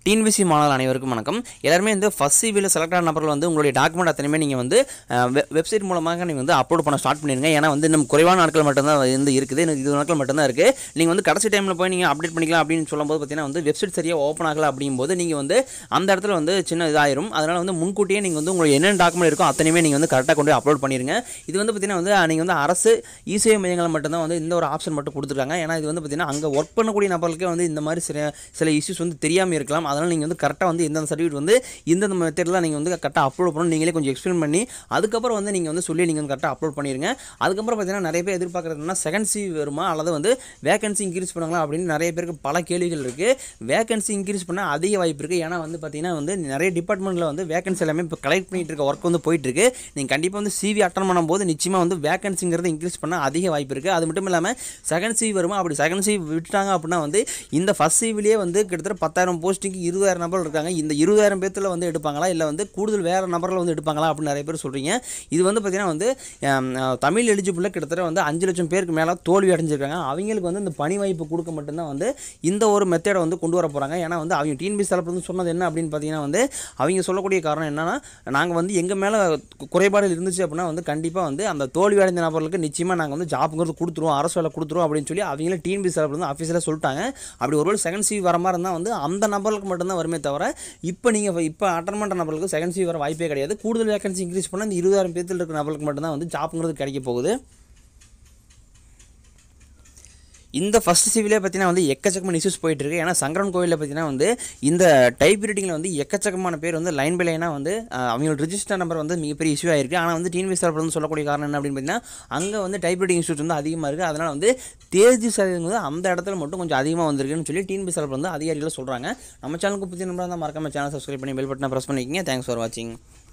TNPSC மாணவர் அனைவருக்கும் வணக்கம் எல்லாருமே வந்து ஃபஸ்ட் சிவியில் செலக்ட் ஆன நபர்கள் வந்து உங்களுடைய டாக்குமெண்ட் அத்தனையுமே நீங்கள் வந்து வெப்சைட் மூலமாக நீங்கள் வந்து அப்லோட் பண்ண ஸ்டார்ட் பண்ணிடுங்க ஏன்னா வந்து நம்ம குறைவான நாட்கள் மட்டும்தான் வந்து இருக்குது எனக்கு இது நாட்கள் மட்டும்தான் இருக்குது நீங்கள் வந்து கடைசி டைமில் போய் நீங்கள் அப்டேட் பண்ணிக்கலாம் அப்படின்னு சொல்லும்போது பார்த்தீங்கன்னா வந்து வெப்சைட் சரியாக ஓப்பன் ஆகல அப்படிங்கும்போது நீங்கள் வந்து அந்த இடத்துல வந்து சின்ன இதாயிரும் அதனால் வந்து முன்கூட்டியே நீங்கள் வந்து உங்களுக்கு என்னென்ன டாக்குமெண்ட் இருக்கோ அத்தனையுமே நீங்கள் வந்து கரெக்டாக கொண்டு போய் அப்லோட் பண்ணிடுங்க இது வந்து பார்த்தீங்கன்னா வந்து நீங்கள் வந்து அரசு இசேவை மையங்கள் மட்டும்தான் வந்து இந்த ஒரு ஆப்ஷன் மட்டும் கொடுத்துருக்காங்க ஏன்னா இது வந்து பார்த்தீங்கன்னா அங்கே ஒர்க் பண்ணக்கூடிய நபர்களுக்கே வந்து இந்த மாதிரி சில சில இஷ்யூஸ் வந்து தெரியாமல் இருக்கலாம் அதனால் நீங்கள் வந்து கரெக்டாக வந்து எந்தெந்த சர்டிஃபிகேட் வந்து இந்தந்த மெத்தடில் நீங்கள் வந்து கரெக்டாக அப்லோட் பண்ணணும் நீங்களே கொஞ்சம் எக்ஸ்பிளைன் பண்ணி அதுக்கப்புறம் வந்து நீங்கள் வந்து சொல்லி நீங்கள் வந்து கரெக்டாக அப்லோட் பண்ணிடுங்க அதுக்கப்புறம் பார்த்தீங்கன்னா நிறைய பேர் எதிர்பார்க்குறதுனா செகண்ட் சி வருமா அல்லது வந்து வேகன்சி இன்க்ரீஸ் பண்ணுங்களா அப்படின்னு நிறைய பேருக்கு பல கேள்விகள் இருக்குது வேகன்சி இன்க்ரீஸ் பண்ண அதிக வாய்ப்பு இருக்குது ஏன்னா வந்து பார்த்தீங்கன்னா வந்து நிறைய டிபார்ட்மெண்ட்டில் வந்து வேகன்சி எல்லாமே இப்போ கலெக்ட் பண்ணிட்டு இருக்க ஒர்க் வந்து போயிட்டு இருக்கு நீங்கள் கண்டிப்பாக வந்து சிவி அட்டன் பண்ணும்போது நிச்சயமாக வந்து வேகன்சிங்கிறது இன்க்ரீஸ் பண்ண அதிக வாய்ப்பு இருக்குது அது மட்டும் இல்லாமல் செகண்ட் சி வருமா அப்படி செகண்ட் சி விட்டுட்டாங்க அப்படின்னா வந்து இந்த ஃபஸ்ட் சிவிலேயே வந்து கிட்டத்தட்ட பத்தாயிரம் போஸ்டிங்க்கு இருபதாயிரம் நபர் இருக்காங்க இந்த இருபதாயிரம் பேர்த்தில் வந்து எடுப்பாங்களா இல்லை வந்து கூடுதல் வேறு நபரில் வந்து எடுப்பாங்களா அப்படின்னு நிறைய பேர் சொல்கிறீங்க இது வந்து பார்த்திங்கன்னா வந்து ஆம், அஹ், தமிழ் எலிஜிபிளில் கிட்டத்தட்ட வந்து அஞ்சு லட்சம் பேருக்கு மேலே தோல்வி அடைஞ்சிருக்காங்க அவங்களுக்கு வந்து இந்த பணி வாய்ப்பு கொடுக்க மட்டும்தான் வந்து இந்த ஒரு மெத்தடை வந்து கொண்டு வர போகிறாங்க ஏன்னா வந்து அவங்க டிஎன்பிசி தரப்பு வந்து சொன்னது என்ன அப்படின்னு பார்த்தீங்கன்னா வந்து அவங்க சொல்லக்கூடிய காரணம் என்னன்னா நாங்கள் வந்து எங்கள் மேலே குறைபாடுகள் இருந்துச்சு அப்படின்னா வந்து கண்டிப்பாக வந்து அந்த தோல்வி அடைந்த நபர்களுக்கு நிச்சயமாக நாங்கள் வந்து ஜாப்புங்கிறது கொடுத்துருவோம் அரசு வேலை கொடுத்துருவோம் அப்படின்னு சொல்லி அவங்களே டிஎன்பிசி தரப்பு வந்து ஆஃபீஸில் சொல்லிட்டாங்க அப்படி ஒருவேளை செகண்ட் சி வர மாதிரி இருந்தால் வந்து அந்த நபர்களுக்கு மட்டும்தான் வருமே தவிர இப்போ நீங்கள் இப்போ அட்டன் பண்ணுற நபர்களுக்கு செகண்ட் சி வர வாய்ப்பே கிடையாது கூடுதல் வேகன்சி இன்க்ரீஸ் பண்ணால் இந்த இருபதாயிரம் பேர்த்தில் இருக்கிற நபர்களுக்கு மட்டும்தான் வந்து ஜாப்புங்கிறது கிடைக்க போகுது இந்த ஃபஸ்ட் சிவிலே பார்த்தீங்கன்னா வந்து எக்கச்சக்கமான இஷ்யூஸ் போயிட்டு இருக்கு ஏன்னா சங்கரன் கோயிலில் பார்த்தீங்கன்னா வந்து இந்த டைப் ரைட்டிங்கில் வந்து எக்கச்சக்கமான பேர் வந்து லைன் பை லைனாக வந்து அஹ், அவங்களோட ரிஜிஸ்டர் நம்பர் வந்து மிகப்பெரிய இஷ்யூ ஆயிருக்கு ஆனால் வந்து டிஎன்பிஎஸ் தரப்புல வந்து சொல்லக்கூடிய காரணம் என்ன அப்படின்னு பார்த்தீங்கன்னா அங்கே வந்து டைப் ரைட்டிங் இஷ்யூஸ் வந்து அதிகமாக இருக்குது அதனால் வந்து தேர்ச்சி சதவீதம் வந்து அந்த இடத்துல மட்டும் கொஞ்சம் அதிகமாக வந்திருக்குன்னு சொல்லி டிஎன்பிஎஸ் தரப்புல வந்து அதிகாரிகள் சொல்கிறாங்க நம்ம சேனலுக்கு புதிய நம்பராக இருந்தால் மறக்காம சேனல் சப்ஸ்கிரைப் பண்ணி பெல் பட்டனை ப்ரெஸ் பண்ணிக்கிங்க தேங்க்ஸ் ஃபார் வாட்சிங்